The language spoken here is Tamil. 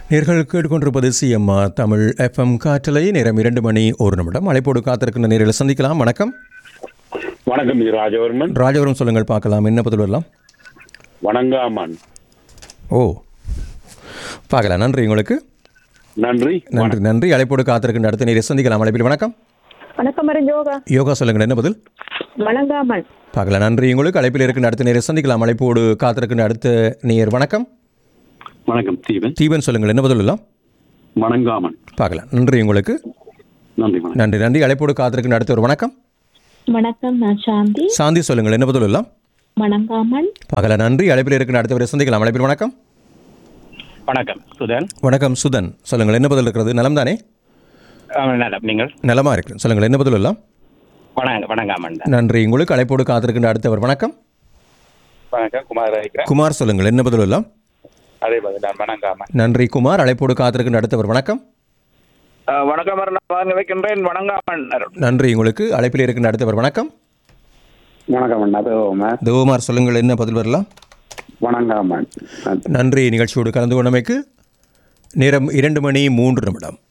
நேர்கள் கேட்டுக்கொண்டிருப்பது சிஎம்ஆர் தமிழ் எஃப்எம் காற்றலை நேரம் இரண்டு மணி ஒரு நிமிடம் அழைப்போடு காத்திருக்கின்ற நேரில் சந்திக்கலாம் வணக்கம் வணக்கம் இது ராஜவர்மன் ராஜவரம் சொல்லுங்கள் பார்க்கலாம் என்ன பதில் வரலாம் வணங்காமன் ஓ பார்க்கலாம் நன்றி உங்களுக்கு நன்றி நன்றி நன்றி அழைப்போடு காத்திருக்கின்ற அடுத்த நேரில் சந்திக்கலாம் அழைப்பில் வணக்கம் வணக்கம் மரன் யோகா யோகா சொல்லுங்கள் என்ன பதில் வணங்காமல் பார்க்கலாம் நன்றி உங்களுக்கு அழைப்பில் இருக்கின்ற அடுத்த நேரில் சந்திக்கலாம் அழைப்போடு காத்திருக்கின்ற அடுத்த நேர் வணக்கம் வணக்கம் தீபன் தீபன் சொல்லுங்கள் என்ன பதில் எல்லாம் வணங்காமன் பார்க்கலாம் நன்றி உங்களுக்கு நன்றி வணக்கம் நன்றி நன்றி அழைப்போடு காத்திருக்கின்ற அடுத்த ஒரு வணக்கம் வணக்கம் நான் சாந்தி சாந்தி சொல்லுங்கள் என்ன பதில் எல்லாம் வணங்காமல் பார்க்கலாம் நன்றி அழைப்பில் இருக்கின்ற அடுத்த வரை சந்திக்கலாம் அழைப்பில் வணக்கம் வணக்கம் சுதன் வணக்கம் சுதன் சொல்லுங்கள் என்ன பதில் இருக்கிறது நலம் தானே ஆமாம், நலம் நீங்கள் நலமா இருக்கிறேன் சொல்லுங்கள் என்ன பதில் எல்லாம் வணங்க வணங்காமன் தான் நன்றி உங்களுக்கு அழைப்போடு காத்திருக்கின்ற அடுத்தவர் வணக்கம் வணக்கம் குமார் இருக்கிறேன் குமார் சொல்லுங்கள் என்ன பதில் எல்லாம் அதே பதில் நான் வணங்காமன் நன்றி குமார் அழைப்போடு காத்திருக்கின்ற அடுத்தவர் வணக்கம் வணக்கம் நான் வாங்க வைக்கின்றேன் வணங்காமன் அருண் நன்றி உங்களுக்கு அழைப்பில் இருக்கின்ற அடுத்தவர் வணக்கம் வணக்கம் அண்ணா தேவமா தேவமார் சொல்லுங்கள் என்ன பதில் வரலாம் வணங்காமன் நன்றி நிகழ்ச்சியோடு கலந்து கொண்டமைக்கு நேரம் இரண்டு மணி மூன்று நிமிடம்